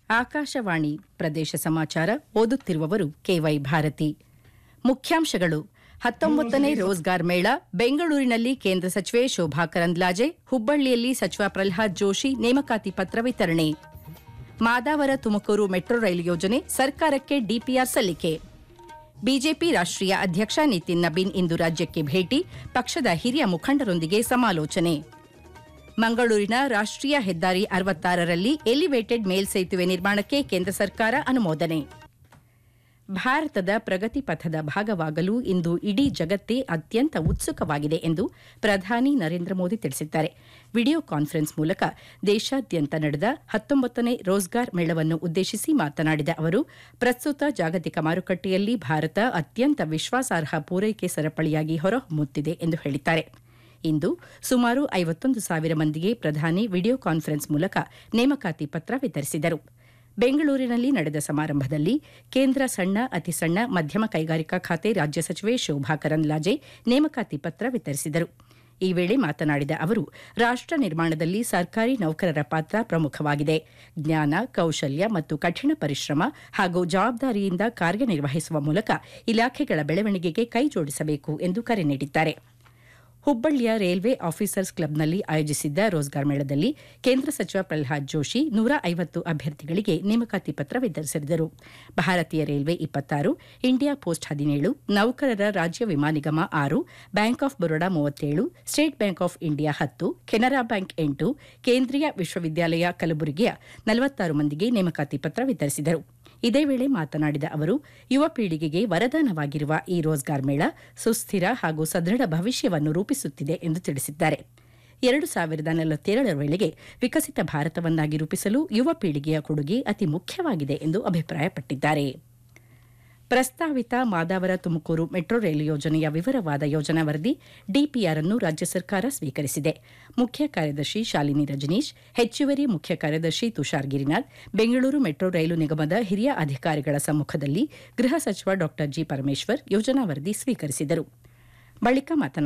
ಆಕಾಶವಾಣಿ ಪ್ರದೇಶ ಸಮಾಚಾರ ಓದುತ್ತಿರುವವರು ಕೆವೈ ಭಾರತಿ ಮುಖ್ಯಾಂಶಗಳು ಹತ್ತೊಂಬತ್ತನೇ ರೋಜ್ಗಾರ್ ಮೇಳ ಬೆಂಗಳೂರಿನಲ್ಲಿ ಕೇಂದ್ರ ಸಚಿವೆ ಶೋಭಾ ಕರಂದ್ಲಾಜೆ ಹುಬ್ಬಳ್ಳಿಯಲ್ಲಿ ಸಚಿವ ಪ್ರಲ್ಹಾದ್ ಜೋಶಿ ನೇಮಕಾತಿ ಪತ್ರ ವಿತರಣೆ ಮಾದಾವರ ತುಮಕೂರು ಮೆಟ್ರೋ ರೈಲು ಯೋಜನೆ ಸರ್ಕಾರಕ್ಕೆ ಡಿಪಿಆರ್ ಸಲ್ಲಿಕೆ ಬಿಜೆಪಿ ರಾಷ್ಟ್ರೀಯ ಅಧ್ಯಕ್ಷ ನಿತಿನ್ ನಬೀನ್ ಇಂದು ರಾಜ್ಯಕ್ಕೆ ಭೇಟಿ ಪಕ್ಷದ ಹಿರಿಯ ಮುಖಂಡರೊಂದಿಗೆ ಸಮಾಲೋಚನೆ ಮಂಗಳೂರಿನ ರಾಷ್ಟ್ರೀಯ ಹೆದ್ದಾರಿ ಅರವತ್ತಾರರಲ್ಲಿ ಎಲಿವೇಟೆಡ್ ಮೇಲ್ಸೇತುವೆ ನಿರ್ಮಾಣಕ್ಕೆ ಕೇಂದ್ರ ಸರ್ಕಾರ ಅನುಮೋದನೆ ಭಾರತದ ಪ್ರಗತಿ ಪಥದ ಭಾಗವಾಗಲು ಇಂದು ಇಡೀ ಜಗತ್ತೇ ಅತ್ಯಂತ ಉತ್ಸುಕವಾಗಿದೆ ಎಂದು ಪ್ರಧಾನಿ ನರೇಂದ್ರ ಮೋದಿ ತಿಳಿಸಿದ್ದಾರೆ ವಿಡಿಯೋ ಕಾನ್ಫರೆನ್ಸ್ ಮೂಲಕ ದೇಶಾದ್ಯಂತ ನಡೆದ ಹತ್ತೊಂಬತ್ತನೇ ರೋಜ್ಗಾರ್ ಮೇಳವನ್ನು ಉದ್ದೇಶಿಸಿ ಮಾತನಾಡಿದ ಅವರು ಪ್ರಸ್ತುತ ಜಾಗತಿಕ ಮಾರುಕಟ್ಟೆಯಲ್ಲಿ ಭಾರತ ಅತ್ಯಂತ ವಿಶ್ವಾಸಾರ್ಹ ಪೂರೈಕೆ ಸರಪಳಿಯಾಗಿ ಹೊರಹೊಮ್ಮುತ್ತಿದೆ ಎಂದು ಹೇಳಿದ್ದಾರೆ ಇಂದು ಸುಮಾರು ಐವತ್ತೊಂದು ಸಾವಿರ ಮಂದಿಗೆ ಪ್ರಧಾನಿ ವಿಡಿಯೋ ಕಾನ್ಫರೆನ್ಸ್ ಮೂಲಕ ನೇಮಕಾತಿ ಪತ್ರ ವಿತರಿಸಿದರು ಬೆಂಗಳೂರಿನಲ್ಲಿ ನಡೆದ ಸಮಾರಂಭದಲ್ಲಿ ಕೇಂದ್ರ ಸಣ್ಣ ಅತಿ ಸಣ್ಣ ಮಧ್ಯಮ ಕೈಗಾರಿಕಾ ಖಾತೆ ರಾಜ್ಯ ಸಚಿವೆ ಶೋಭಾ ಕರಂದ್ಲಾಜೆ ನೇಮಕಾತಿ ಪತ್ರ ವಿತರಿಸಿದರು ಈ ವೇಳೆ ಮಾತನಾಡಿದ ಅವರು ರಾಷ್ಟ ನಿರ್ಮಾಣದಲ್ಲಿ ಸರ್ಕಾರಿ ನೌಕರರ ಪಾತ್ರ ಪ್ರಮುಖವಾಗಿದೆ ಜ್ಞಾನ ಕೌಶಲ್ಯ ಮತ್ತು ಕಠಿಣ ಪರಿಶ್ರಮ ಹಾಗೂ ಜವಾಬ್ದಾರಿಯಿಂದ ಕಾರ್ಯನಿರ್ವಹಿಸುವ ಮೂಲಕ ಇಲಾಖೆಗಳ ಬೆಳವಣಿಗೆಗೆ ಕೈಜೋಡಿಸಬೇಕು ಎಂದು ಕರೆ ನೀಡಿದ್ದಾರೆ ಹುಬ್ಬಳ್ಳಿಯ ರೈಲ್ವೆ ಆಫೀಸರ್ಸ್ ಕ್ಲಬ್ನಲ್ಲಿ ಆಯೋಜಿಸಿದ್ದ ರೋಜ್ಗಾರ್ ಮೇಳದಲ್ಲಿ ಕೇಂದ್ರ ಸಚಿವ ಪ್ರಲ್ಹಾದ್ ಜೋಶಿ ನೂರ ಐವತ್ತು ಅಭ್ಯರ್ಥಿಗಳಿಗೆ ನೇಮಕಾತಿ ಪತ್ರ ವಿತರಿಸಿದರು ಭಾರತೀಯ ರೈಲ್ವೆ ಇಪ್ಪತ್ತಾರು ಇಂಡಿಯಾ ಪೋಸ್ಟ್ ಹದಿನೇಳು ನೌಕರರ ರಾಜ್ಯ ವಿಮಾ ನಿಗಮ ಆರು ಬ್ಯಾಂಕ್ ಆಫ್ ಬರೋಡಾ ಮೂವತ್ತೇಳು ಸ್ಟೇಟ್ ಬ್ಯಾಂಕ್ ಆಫ್ ಇಂಡಿಯಾ ಹತ್ತು ಕೆನರಾ ಬ್ಯಾಂಕ್ ಎಂಟು ಕೇಂದ್ರೀಯ ವಿಶ್ವವಿದ್ಯಾಲಯ ಕಲಬುರಗಿಯ ನಲವತ್ತಾರು ಮಂದಿಗೆ ನೇಮಕಾತಿ ಪತ್ರ ವಿತರಿಸಿದರು ಇದೇ ವೇಳೆ ಮಾತನಾಡಿದ ಅವರು ಯುವ ಪೀಳಿಗೆಗೆ ವರದಾನವಾಗಿರುವ ಈ ರೋಜ್ಗಾರ್ ಮೇಳ ಸುಸ್ಥಿರ ಹಾಗೂ ಸದೃಢ ಭವಿಷ್ಯವನ್ನು ರೂಪಿಸುತ್ತಿದೆ ಎಂದು ತಿಳಿಸಿದ್ದಾರೆ ಎರಡು ಸಾವಿರದ ನಲವತ್ತೇಳರ ವೇಳೆಗೆ ವಿಕಸಿತ ಭಾರತವನ್ನಾಗಿ ರೂಪಿಸಲು ಯುವ ಪೀಳಿಗೆಯ ಕೊಡುಗೆ ಅತಿ ಮುಖ್ಯವಾಗಿದೆ ಎಂದು ಅಭಿಪ್ರಾಯಪಟ್ಟಿದ್ದಾರೆ ಪ್ರಸ್ತಾವಿತ ಮಾದಾವರ ತುಮಕೂರು ಮೆಟ್ರೋ ರೈಲು ಯೋಜನೆಯ ವಿವರವಾದ ಯೋಜನಾ ವರದಿ ಡಿಪಿಆರ್ ಅನ್ನು ರಾಜ್ಯ ಸರ್ಕಾರ ಸ್ವೀಕರಿಸಿದೆ ಮುಖ್ಯ ಕಾರ್ಯದರ್ಶಿ ಶಾಲಿನಿ ರಜನೀಶ್ ಹೆಚ್ಚುವರಿ ಮುಖ್ಯ ಕಾರ್ಯದರ್ಶಿ ತುಷಾರ್ ಗಿರಿನಾಥ್ ಬೆಂಗಳೂರು ಮೆಟ್ರೋ ರೈಲು ನಿಗಮದ ಹಿರಿಯ ಅಧಿಕಾರಿಗಳ ಸಮ್ಮುಖದಲ್ಲಿ ಗೃಹ ಸಚಿವ ಡಾ ಜಿ ಪರಮೇಶ್ವರ್ ಯೋಜನಾ ವರದಿ ಸ್ವೀಕರಿಸಿದರು ಬಳಿಕ ಮಾತನಾಡಿದ